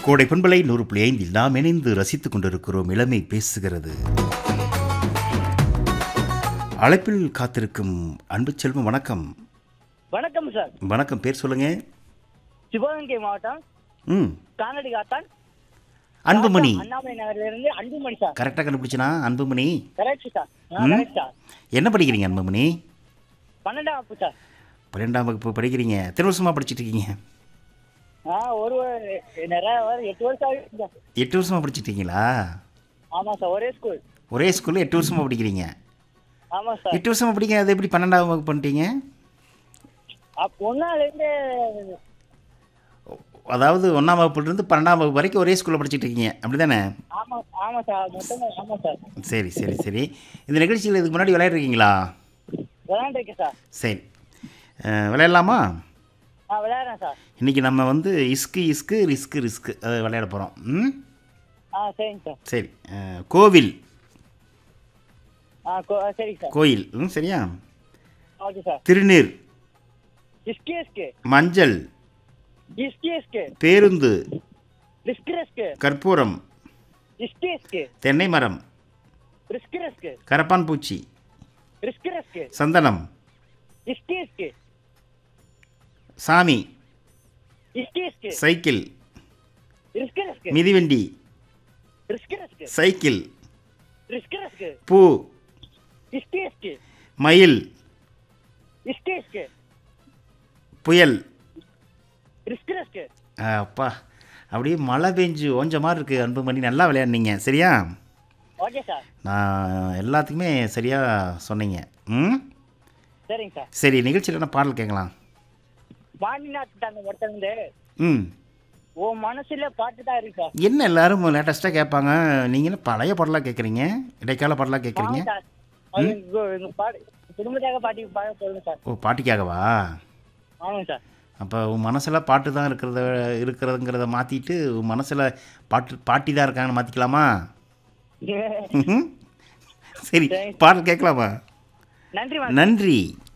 கோடை பண்பலை நூறு புள்ளி ஐந்தில் நாம் இணைந்து ரசித்துக் கொண்டிருக்கிறோம் இளமை பேசுகிறது அழைப்பில் காத்திருக்கும் அன்பு செல்வம் வணக்கம் வணக்கம் சார் வணக்கம் பேர் சொல்லுங்க சிவகங்கை மாவட்டம் ம் கானடி காத்தான் அன்புமணி அண்ணாமலை நகர்ல இருந்து அன்புமணி சார் கரெக்டாக கண்டுபிடிச்சனா அன்புமணி கரெக்ட் சார் ம். கரெக்ட் சார் என்ன படிக்கிறீங்க அன்புமணி பன்னெண்டாம் வகுப்பு சார் பன்னெண்டாம் வகுப்பு படிக்கிறீங்க எத்தனை வருஷமாக படிச்சிட்டு இருக்கீங்க ஆ ஒரு ஒரு- நிறைய ஒரு எட்டு வருஷம் ஆகிடுச்சு சார் எட்டு வருஷமாக படிச்சிட்டு இருக்கீங்களா ஆமாம் சார் ஒரே ஸ்கூல் ஒரே ஸ்கூலில் எட்டு வருஷமாக படிக்கிறீங்க ஆமாம் சார் எட்டு வருஷமாக படிக்க அது எப்படி பன்னெண்டாம் வகுப்பு பண்ணிட்டீங்க அப்போ ஒன்னாலேருந்து அதாவது ஒன்றாம் வகுப்புலேருந்து பன்னெண்டாம் வகுப்பு வரைக்கும் ஒரே ஸ்கூலில் படிச்சிட்டு இருக்கீங்க அப்படி தானே ஆமாம் ஆமாம் சார் மொத்தமாக ஆமாம் சார் சரி சரி சரி இந்த நிகழ்ச்சியில் இதுக்கு முன்னாடி விளையாடுறீங்களா விளையாண்டுருக்கேன் சார் சரி அஹ், விளையாடலாமா ஆ விளையாடுறேன் சார் இன்றைக்கி நம்ம வந்து இஸ்கு இஸ்கு ரிஸ்க்கு ரிஸ்க்கு அது விளையாட போகிறோம் ம் ஆ சரிங்க சார் சரி அஹ், கோவில் ஆ கோ- ஆ, சரிங்க சார் கோயில் ம் சரியா ஓகே சார் திருநீர் இஸ்கி இஸ்கு மஞ்சள் இஸ்கி இஸ்கு பேருந்து ரிஸ்க் ரிஸ்க் கற்பூரம் இஸ்கி இஸ்கு தென்னை மரம் ரிஸ்க் ரிஸ்க் கரப்பான் பூச்சி ரிஸ்க் ரிஸ்க் சந்தனம் இஸ்கி இஸ்கு சாமி இஸ்கி இஸ்கு சைக்கிள் ரிஸ்க் ரிஸ்க் மிதிவண்டி risk risk cycle risk risk பூ இஸ்கி இஸ்கு மயில் இஸ்கி இஸ்கு புயல் ரிஸ்க் ரிஸ்க் ஆ, அப்பா அப்படியே மழை பெஞ்சு ஓஞ்ச மாதிரி இருக்குது அன்புமணி நல்லா விளையாடுனீங்க சரியா ஓகே சார் நான் எல்லாத்துக்குமே சரியாக சொன்னீங்க ம் சரிங்க சார் சரி நிகழ்ச்சியில் என்ன பாடல் கேட்கலாம் பாண்டிநாத் தாங்க ஒருத்தங்க ம் உன் மனசுல பாட்டு தான் இருக்கு சார் என்ன எல்லாரும் லேட்டஸ்ட்டாக கேட்பாங்க நீங்கள் என்ன பழைய பாடலாக கேட்குறீங்க இடைக்கால பாடலாக கேட்குறீங்க ஆமாம் சார் அது இங்க- இங்க பாடு குடும்பத்தாக பாட்டி பாட சொல்லுங்க சார் ஓ பாட்டிக்காகவா ஆமாங்க சார் அப்போ உன் மனசில் பாட்டு தான் இருக்கிறத இருக்கிறதுங்கிறத மாற்றிட்டு உன் மனசில் பாட்டு பாட்டி தான் இருக்காங்கன்னு மாற்றிக்கலாமா சரி பாடல் கேட்கலாமா நன்றி மேம் நன்றி